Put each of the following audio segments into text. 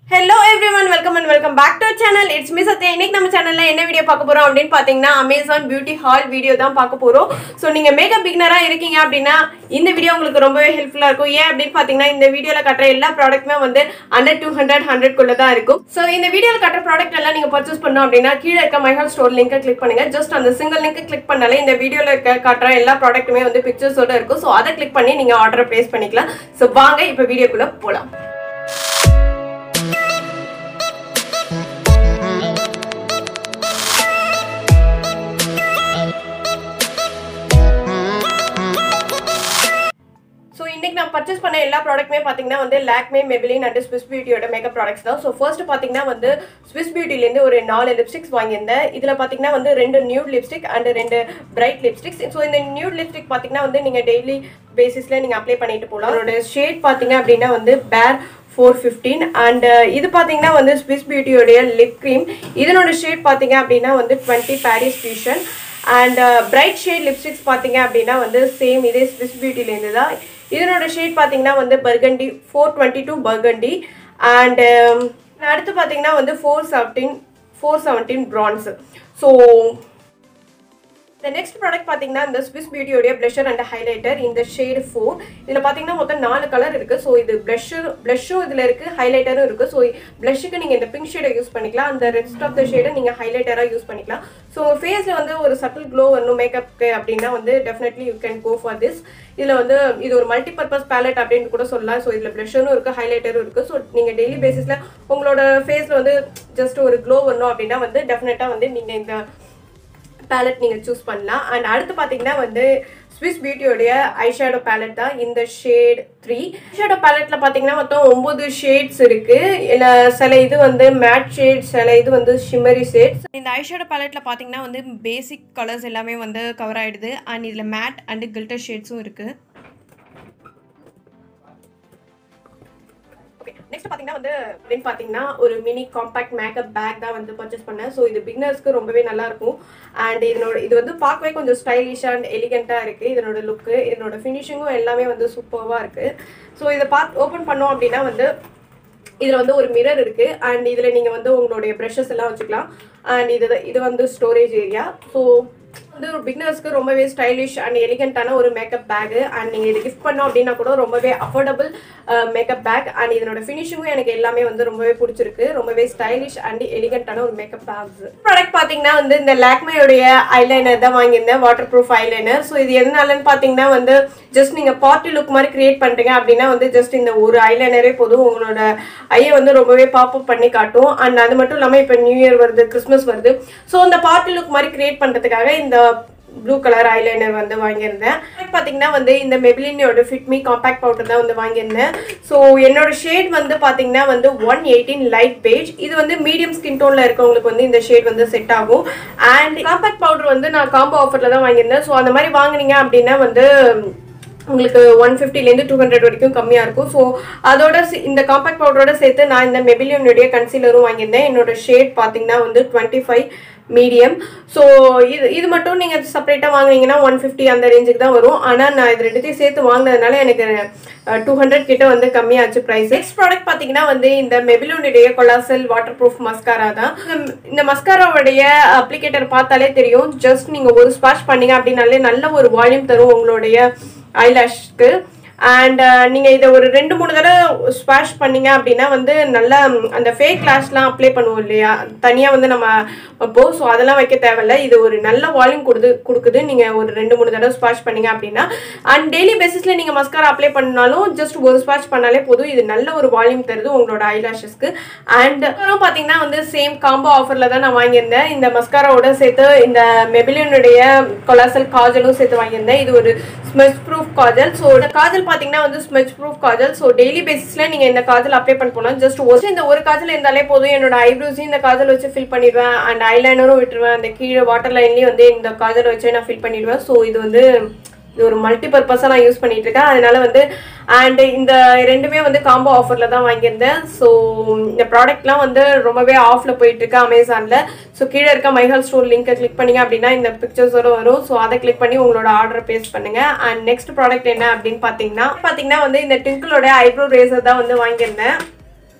hello everyone welcome and welcome back to channel it's me Sathya இன்னைக்கு நம்ம சேனல்ல என்ன வீடியோ பார்க்க போறோம் அப்படின்னு பாத்தீங்கன்னா அமேசான் பியூட்டி ஹால் வீடியோ தான் பார்க்க போறோம் ஸோ நீங்க மேக்கப் பிகினரா இருக்கீங்க அப்படின்னா இந்த வீடியோ உங்களுக்கு ரொம்பவே ஹெல்ப்ஃபுல்லா இருக்கும் ஏன் அப்படின்னு பாத்தீங்கன்னா இந்த வீடியோல கட்டுற எல்லா ப்ராடக்ட்டுமே வந்து அண்டர் டூ ஹண்ட்ரட் ஹண்ட்ரட் குள்ள தான் இருக்கும் ஸோ இந்த வீடியோல கட்டுற ப்ராடக்ட் எல்லாம் நீங்க பர்ச்சேஸ் பண்ணோம் அப்படின்னா கீழே இருக்க மைஹால் ஸ்டோர் லிங்கை கிளிக் பண்ணுங்க ஜஸ்ட் அந்த சிங்கிள் லிங்க் கிளிக் பண்ணாலே இந்த வீடியோல இருக்க காட்டுற எல்லா ப்ராடக்ட்டுமே வந்து பிக்சர்ஸோட இருக்கும் ஸோ அதை கிளிக் பண்ணி நீங்க ஆர்டர் பிளேஸ் பண்ணிக்கலாம் ஸோ வாங்க இப்போ வீடியோக்குள்ள போலாம் ஸோ இன்னைக்கு நான் பர்ச்சேஸ் பண்ண எல்லா ப்ராடக்ட்டுமே பார்த்தீங்கன்னா வந்து லாக்மே மெபிலின் அண்ட் ஸ்விஸ் பியூட்டியோட மேக்கப் ப்ராடக்ட்ஸ் தான் ஸோ ஃபர்ஸ்ட் பார்த்தீங்கன்னா வந்து ஸ்விஸ் பியூட்டிலேருந்து ஒரு நாலு லிப்ஸ்டிக்ஸ் வாங்கியிருந்தேன் இதில் பார்த்தீங்கன்னா வந்து ரெண்டு நியூட் லிப்ஸ்டிக் அண்ட் ரெண்டு பிரைட் லிப்ஸ்டிக்ஸ் ஸோ இந்த நியூட் லிப்ஸ்டிக் பார்த்தீங்கன்னா வந்து நீங்கள் டெய்லி பேசிஸில் நீங்கள் அப்ளை பண்ணிட்டு போகலாம் அதோட ஷேட் பார்த்தீங்க அப்படின்னா வந்து பேர் ஃபோர் ஃபிஃப்டீன் அண்ட் இது பார்த்தீங்கன்னா வந்து ஸ்விஸ் பியூட்டியோடைய லிப் க்ரீம் இதனோட ஷேட் பார்த்தீங்க அப்படின்னா வந்து twenty Paris fusion and bright shade lipsticks பார்த்தீங்க அப்படின்னா வந்து சேம் இதே ஸ்விஸ் பியூட்டிலேருந்து தான் இதனோட ஷேட் பார்த்தீங்கன்னா வந்து burgundy four twenty two burgundy and அடுத்து பார்த்தீங்கன்னா வந்து four seventeen four seventeen bronze so இந்த நெக்ஸ்ட் ப்ராடக்ட் பார்த்தீங்கன்னா இந்த ஸ்விஸ் பியூட்டியோடைய ப்ளஷர் அண்ட் ஹைலைட்டர் இந்த ஷேடு ஃபோர் இதில் பார்த்தீங்கன்னா மொத்தம் நாலு கலர் இருக்குது ஸோ இது ப்ளஷர் ப்ளஷும் இதில் இருக்குது ஹைலைட்டரும் இருக்குது ஸோ ப்ளஷுக்கு நீங்கள் இந்த பிங்க் ஷேடை யூஸ் பண்ணிக்கலாம் அந்த ரெஸ்ட் ஆஃப் த ஷேடை நீங்கள் ஹைலைட்டராக யூஸ் பண்ணிக்கலாம் ஸோ ஃபேஸில் வந்து ஒரு சட்டில் க்ளோ வரணும் மேக்கப்க்கு அப்படின்னா வந்து definitely you can go for this இதில் வந்து இது ஒரு மல்டி பர்பஸ் பேலட் அப்படின்னு கூட சொல்லலாம் ஸோ இதில் ப்ளஷரும் இருக்குது ஹைலைட்டரும் இருக்குது ஸோ நீங்கள் டெய்லி பேசிஸில் உங்களோட ஃபேஸில் வந்து ஜஸ்ட் ஒரு க்ளோ வரணும் அப்படின்னா வந்து டெஃபினட்டாக வந்து நீங்கள் இந்த பேலட் நீங்கள் சூஸ் பண்ணலாம் அண்ட் அடுத்து பார்த்தீங்கன்னா வந்து ஸ்விஸ் பியூட்டியோடைய ஐஷேடோ பேலட் தான் இந்த ஷேட் த்ரீ ஐஷேடோ பேலட்டில் பார்த்தீங்கன்னா மொத்தம் ஒம்பது ஷேட்ஸ் இருக்குது இல்லை சில இது வந்து மேட் ஷேட் சில இது வந்து ஷிம்மரி ஷேட்ஸ் இந்த ஐஷேடோ பேலட்டில் பார்த்தீங்கன்னா வந்து பேசிக் கலர்ஸ் எல்லாமே வந்து கவர் ஆகிடுது அண்ட் இதில் மேட் அண்ட் கில்டர் ஷேட்ஸும் இருக்குது நெக்ஸ்ட் பார்த்தீங்கன்னா வந்து அப்படின்னு பார்த்தீங்கன்னா ஒரு மினி காம்பாக்ட் மேக்கப் பேக் தான் வந்து பர்ச்சேஸ் பண்ணேன் ஸோ இது பிகினர்ஸ்க்கு ரொம்பவே நல்லா இருக்கும் அண்ட் இதனோட இது வந்து பார்க்கவே கொஞ்சம் ஸ்டைலிஷ் அண்ட் எலிகெண்ட்டாக இருக்குது இதனோட லுக்கு இதனோட ஃபினிஷிங்கும் எல்லாமே வந்து சூப்பராக இருக்குது ஸோ இதை பார்த்து ஓப்பன் பண்ணோம் அப்படின்னா வந்து இதில் வந்து ஒரு மிரர் இருக்குது அண்ட் இதில் நீங்கள் வந்து உங்களுடைய ப்ரஷஸ் எல்லாம் வச்சுக்கலாம் அண்ட் இது இது வந்து ஸ்டோரேஜ் ஏரியா ஸோ வந்து ஒரு பிகினர்ஸ்க்கு ரொம்பவே ஸ்டைலிஷ் அண்ட் எலிகென்ட்டான ஒரு மேக்கப் பேக்கு அண்ட் நீங்கள் இது கிஃப்ட் பண்ணோம் அப்படின்னா கூட ரொம்பவே அஃபோர்டபுள் மேக்கப் பேக் அண்ட் இதனோட ஃபினிஷிங்கும் எனக்கு எல்லாமே வந்து ரொம்பவே பிடிச்சிருக்கு ரொம்பவே ஸ்டைலிஷ் அண்ட் எலிகென்ட்டான ஒரு மேக்கப் பேக்ஸ் ப்ராடக்ட் பார்த்தீங்கன்னா வந்து இந்த லாக்மேயோடைய ஐலைனர் தான் வாங்கியிருந்தேன் வாட்டர் ப்ரூஃப் ஐலைனர் ஸோ இது எதனாலன்னு பார்த்தீங்கன்னா வந்து ஜஸ்ட் நீங்கள் பார்ட்டி லுக் மாதிரி கிரியேட் பண்ணுறீங்க அப்படின்னா வந்து ஜஸ்ட் இந்த ஒரு ஐலைனரே போதும் உங்களோட ஐயை வந்து ரொம்பவே பாப்பப் பண்ணி காட்டும் அண்ட் அது மட்டும் இல்லாமல் இப்போ நியூ இயர் வருது கிறிஸ்மஸ் வருது ஸோ இந்த பார்ட்டி லுக் மாதிரி கிரியேட் பண்ணுறதுக்காக இந்த ப்ளூ கலர் ஐலைனர் வந்து வாங்கியிருந்தேன் பார்த்தீங்கன்னா வந்து இந்த மெபிலினியோட ஃபிட்மி காம்பேக்ட் பவுடர் தான் வந்து வாங்கியிருந்தேன் ஸோ என்னோட ஷேட் வந்து பார்த்தீங்கன்னா வந்து ஒன் எயிட்டீன் லைட் பேஜ் இது வந்து மீடியம் ஸ்கின் டோனில் இருக்கவங்களுக்கு வந்து இந்த ஷேட் வந்து செட் ஆகும் அண்ட் காம்பேக்ட் பவுடர் வந்து நான் காம்போ ஆஃபரில் தான் வாங்கியிருந்தேன் ஸோ அந்த மாதிரி வாங்கினீங்க அப்படின்னா வந்து உங்களுக்கு ஒன் ஃபிஃப்டிலேருந்து டூ ஹண்ட்ரட் வரைக்கும் கம்மியாக இருக்கும் ஸோ அதோட இந்த காம்பேக்ட் பவுடரோட சேர்த்து நான் இந்த மெபிலியனுடைய கன்சீலரும் வாங்கியிருந்தேன் என்னோட ஷேட் பார்த்தீங்கன்னா வந்து டுவெண்ட்டி ஃபைவ் மீடியம் ஸோ இது இது மட்டும் நீங்கள் செப்பரேட்டாக வாங்கினீங்கன்னா ஒன் ஃபிஃப்டி அந்த ரேஞ்சுக்கு தான் வரும் ஆனால் நான் இது ரெண்டுத்தையும் சேர்த்து வாங்கினதுனால எனக்கு டூ ஹண்ட்ரட் கிட்ட வந்து கம்மியாச்சு ப்ரைஸ் நெக்ஸ்ட் ப்ராடக்ட் பார்த்தீங்கன்னா வந்து இந்த மெபிலோனுடைய கொலாசல் வாட்டர் ப்ரூஃப் மஸ்காரா தான் இந்த மஸ்காராவுடைய அப்ளிகேட்டர் பார்த்தாலே தெரியும் ஜஸ்ட் நீங்கள் ஒரு ஸ்பாஷ் பண்ணீங்க அப்படின்னாலே நல்ல ஒரு வால்யூம் தரும் உங்களுடைய ஐலாஷ்க்கு அண்ட் நீங்கள் இதை ஒரு ரெண்டு மூணு தடவை ஸ்வாஷ் பண்ணீங்க அப்படின்னா வந்து நல்லா அந்த ஃபேக் லாஷ்லாம் அப்ளை பண்ணுவோம் இல்லையா தனியாக வந்து நம்ம வைப்போம் ஸோ அதெல்லாம் வைக்க தேவையில்ல இது ஒரு நல்ல வால்யூம் கொடுது கொடுக்குது நீங்கள் ஒரு ரெண்டு மூணு தடவை ஸ்வாஷ் பண்ணீங்க அப்படின்னா அண்ட் டெய்லி பேசிஸில் நீங்கள் மஸ்காரா அப்ளை பண்ணாலும் ஜஸ்ட் ஒரு ஸ்வாஷ் பண்ணாலே போதும் இது நல்ல ஒரு வால்யூம் தருது உங்களோட ஐலாஷஸ்க்கு அண்ட் அப்புறம் பார்த்தீங்கன்னா வந்து சேம் காம்போ ஆஃபரில் தான் நான் வாங்கியிருந்தேன் இந்த மஸ்காராவோட சேர்த்து இந்த மெபிலியனுடைய கொலாசல் காஜலும் சேர்த்து வாங்கியிருந்தேன் இது ஒரு ஸ்மெச் ப்ரூஃப் காஜல் ஸோ இந்த காஜல் பார்த்தீங்கன்னா வந்து smudge proof kajal so daily பேசிஸில் நீங்கள் இந்த காஜல் அப்ளை பண்ண போனால் ஜஸ்ட் ஒரு இந்த ஒரு காஜல் இருந்தாலே போதும் என்னோட ஐப்ரோஸையும் இந்த காஜல் வச்சு ஃபில் பண்ணிடுவேன் அண்ட் ஐலைனரும் விட்டுருவேன் அந்த கீழே வாட்டர் லைன்லேயும் வந்து இந்த காஜல் வச்சு நான் ஃபில் பண்ணிடுவேன் ஸோ இது வந்து இது ஒரு மல்டி பர்பஸாக நான் யூஸ் பண்ணிட்டு இருக்கேன் அதனால வந்து அண்ட் இந்த ரெண்டுமே வந்து காம்போ ஆஃபரில் தான் வாங்கியிருந்தேன் ஸோ இந்த ப்ராடக்ட்லாம் வந்து ரொம்பவே ஆஃபில் போயிட்டு இருக்கு அமேசானில் ஸோ கீழே இருக்க மைஹால் ஸ்டோர் லிங்கை கிளிக் பண்ணீங்க அப்படின்னா இந்த பிக்சர்ஸோட வரும் ஸோ அதை கிளிக் பண்ணி உங்களோட ஆர்டர் பேஸ் பண்ணுங்க அண்ட் நெக்ஸ்ட் ப்ராடக்ட் என்ன அப்படின்னு பார்த்தீங்கன்னா பார்த்தீங்கன்னா வந்து இந்த டிங்கிளோட ஐப்ரோ ரேசர் தான் வந்து வாங்கியிருந்தேன்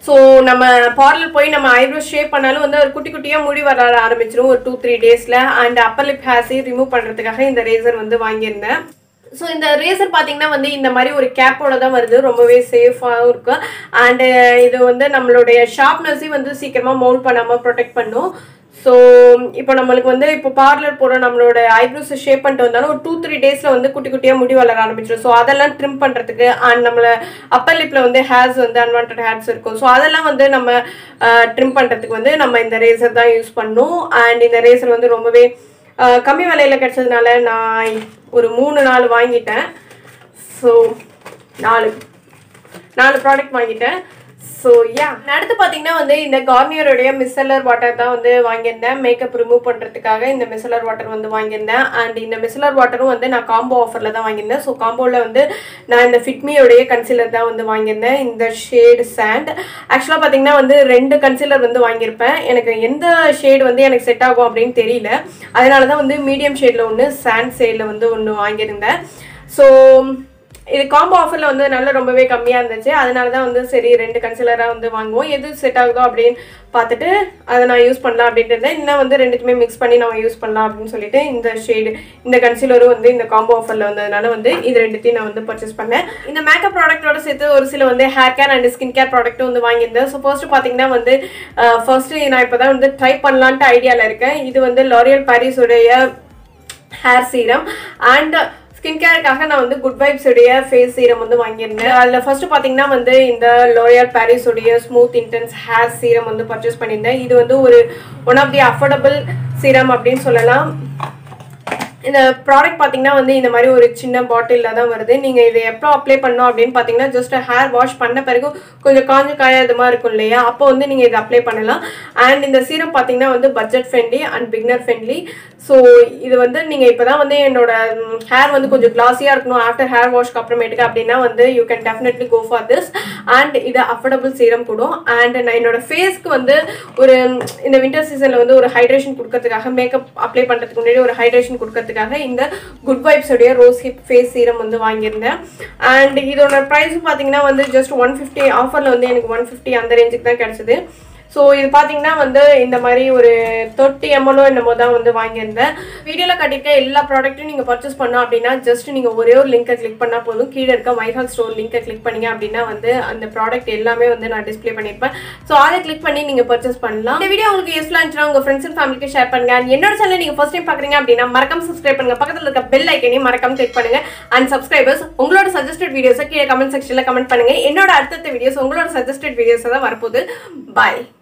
ஸோ நம்ம பார்லர் போய் நம்ம ஐப்ரோ ஷேப் பண்ணாலும் வந்து ஒரு குட்டி குட்டியாக முடி வர ஆரம்பிச்சிடும் ஒரு டூ த்ரீ டேஸில் அண்ட் அப்பர் லிப் ஹேர்ஸையும் ரிமூவ் பண்ணுறதுக்காக இந்த ரேசர் வந்து வாங்கியிருந்தேன் ஸோ இந்த ரேசர் பார்த்தீங்கன்னா வந்து இந்த மாதிரி ஒரு கேப்போட தான் வருது ரொம்பவே சேஃபாகவும் இருக்கும் அண்டு இது வந்து நம்மளுடைய ஷார்ப்னஸையும் வந்து சீக்கிரமாக மவுல்ட் பண்ணாமல் ப்ரொடெக்ட் பண்ணும் ஸோ இப்போ நம்மளுக்கு வந்து இப்போ பார்லர் போகிற நம்மளோட ஐப்ரோஸை ஷேப் பண்ணிட்டு வந்தாலும் ஒரு டூ த்ரீ டேஸில் வந்து குட்டி குட்டியாக முடி வளர ஆரம்பிச்சிடும் ஸோ அதெல்லாம் ட்ரிம் பண்ணுறதுக்கு அண்ட் நம்மளை அப்பர் லிப்பில் வந்து ஹேர்ஸ் வந்து அன்வான்ட் ஹேர்ஸ் இருக்கும் ஸோ அதெல்லாம் வந்து நம்ம ட்ரிம் பண்ணுறதுக்கு வந்து நம்ம இந்த ரேசர் தான் யூஸ் பண்ணணும் அண்ட் இந்த ரேசர் வந்து ரொம்பவே அஹ், கம்மி விலையில் கிடைச்சதுனால நான் ஒரு மூணு நாள் வாங்கிட்டேன் ஸோ நாலு நாலு ப்ராடக்ட் வாங்கிட்டேன் ஸோ யா அடுத்து பார்த்தீங்கன்னா வந்து இந்த கார்னியருடைய மிசலர் வாட்டர் தான் வந்து வாங்கியிருந்தேன் மேக்கப் ரிமூவ் பண்ணுறதுக்காக இந்த மிசலர் வாட்டர் வந்து வாங்கியிருந்தேன் அண்ட் இந்த மிசலர் வாட்டரும் வந்து நான் காம்போ ஆஃபரில் தான் வாங்கியிருந்தேன் ஸோ காம்போவில் வந்து நான் இந்த ஃபிட்மியோடைய கன்சீலர் தான் வந்து வாங்கியிருந்தேன் இந்த ஷேடு சாண்ட் ஆக்சுவலாக பார்த்தீங்கன்னா வந்து ரெண்டு கன்சீலர் வந்து வாங்கியிருப்பேன் எனக்கு எந்த ஷேடு வந்து எனக்கு செட் ஆகும் அப்படின்னு தெரியல அதனால தான் வந்து மீடியம் ஷேடில் ஒன்று சாண்ட் ஷேடில் வந்து ஒன்று வாங்கியிருந்தேன் ஸோ இது காம்போ ஆஃபரில் வந்து நல்ல ரொம்பவே கம்மியாக இருந்துச்சு அதனால தான் வந்து சரி ரெண்டு கன்சிலராக வந்து வாங்குவோம் எது செட் ஆகுதோ அப்படின்னு பார்த்துட்டு அதை நான் யூஸ் பண்ணலாம் அப்படின்ட்டு இருந்தேன் இன்னும் வந்து ரெண்டுத்துமே மிக்ஸ் பண்ணி நம்ம யூஸ் பண்ணலாம் அப்படின்னு சொல்லிட்டு இந்த ஷேடு இந்த கன்சிலரும் வந்து இந்த காம்போ ஆஃபரில் வந்ததுனால வந்து இது ரெண்டுத்தையும் நான் வந்து பர்ச்சேஸ் பண்ணேன் இந்த மேக்கப் ப்ராடக்ட்டோட சேர்த்து ஒரு சில வந்து hair care and skin care ப்ராடக்ட்டும் வந்து வாங்கியிருந்தேன் ஸோ ஃபர்ஸ்ட் பார்த்தீங்கன்னா வந்து ஃபர்ஸ்ட் நான் இப்போ தான் வந்து ட்ரை பண்ணலான்ட்டு ஐடியாவில் இருக்கேன் இது வந்து லாரியல் பாரிஸுடைய ஹேர் சீரம் அண்ட் ஸ்கின் கேருக்காக நான் வந்து குட் வைப்ஸ் உடைய ஃபேஸ் சீரம் வந்து வாங்கியிருந்தேன் அதில் ஃபர்ஸ்ட் பார்த்தீங்கன்னா வந்து இந்த லோயல் பாரிஸ் உடைய ஸ்மூத் இன்டென்ஸ் ஹேர் சீரம் வந்து பர்ச்சேஸ் பண்ணியிருந்தேன் இது வந்து ஒரு one of the affordable serum அப்படின்னு சொல்லலாம் இந்த ப்ராடக்ட் பார்த்தீங்கன்னா வந்து இந்த மாதிரி ஒரு சின்ன பாட்டிலில் தான் வருது நீங்கள் இதை எப்போ அப்ளை பண்ணோம் அப்படின்னு பார்த்தீங்கன்னா ஜஸ்ட் ஹேர் வாஷ் பண்ண பிறகு கொஞ்சம் காஞ்சு காயாதமாக இருக்கும் இல்லையா அப்போ வந்து நீங்கள் இதை அப்ளை பண்ணலாம் அண்ட் இந்த சீரம் பார்த்தீங்கன்னா வந்து budget friendly and beginner friendly so இது வந்து நீங்கள் இப்போ தான் வந்து என்னோட ஹேர் வந்து கொஞ்சம் கிளாஸியாக இருக்கணும் ஆஃப்டர் ஹேர் வாஷ்க்கு அப்புறமேட்டுக்கு அப்படின்னா வந்து you can definitely go for this and இது அஃபோர்டபுள் சீரம் கூட அண்ட் நான் என்னோட ஃபேஸ்க்கு வந்து ஒரு இந்த வின்டர் சீசனில் வந்து ஒரு ஹைட்ரேஷன் கொடுக்கறதுக்காக மேக்கப் அப்ளை பண்ணுறதுக்கு முன்னாடி ஒரு ஹைட்ரேஷன் கொடுக்கறதுக்காக இந்த குட் வைப்ஸ் உடைய ரோஸ் ஹிப் ஃபேஸ் சீரம் வந்து வாங்கியிருந்தேன் அண்ட் இதோட ப்ரைஸ் பார்த்தீங்கன்னா வந்து ஜஸ்ட் ஒன் ஃபிஃப்டி ஆஃபரில் வந்து எனக்கு ஒன் ஃபிஃப்டி அந்த ரேஞ்சுக்கு தான் கிடச்சிது ஸோ இது பார்த்தீங்கன்னா வந்து இந்த மாதிரி ஒரு தேர்ட்டி எம்எல்ஓ என்னமோ தான் வந்து வாங்கியிருந்தேன் வீடியோவில் கட்டியிருக்க எல்லா ப்ராடக்ட்டும் நீங்கள் பர்ச்சேஸ் பண்ணோம் அப்படின்னா ஜஸ்ட் நீங்கள் ஒரே ஒரு லிங்கை கிளிக் பண்ணால் போதும் கீழே இருக்க மைஹால் ஸ்டோர் லிங்கை கிளிக் பண்ணீங்க அப்படின்னா வந்து அந்த ப்ராடக்ட் எல்லாமே வந்து நான் டிஸ்ப்ளே பண்ணியிருப்பேன் ஸோ அதை கிளிக் பண்ணி நீங்கள் பர்ச்சேஸ் பண்ணலாம் இந்த வீடியோ உங்களுக்கு யூஸ்ஃபுல்லாக இருந்துச்சுன்னா உங்கள் ஃப்ரெண்ட்ஸ் அண்ட் ஃபேமிலிக்கு ஷேர் பண்ணுங்க அண்ட் என்னோட சேனல் நீங்கள் ஃபர்ஸ்ட் டைம் பார்க்குறீங்க அப்படின்னா மறக்காம சப்ஸ்கிரைப் பண்ணுங்க பக்கத்தில் இருக்க பெல் ஐக்கனையும் மறக்காம கிளிக் பண்ணுங்க அண்ட் சப்ஸ்கிரைபர்ஸ் உங்களோட சஜஸ்டட் வீடியோஸை கீழே கமெண்ட் செக்ஷனில் கமெண்ட் பண்ணுங்க என்னோட அடுத்தடுத்த வீடியோஸ் உங்களோட சஜஸ்டட் வீடியோஸை தான் வரப்போகுது பாய்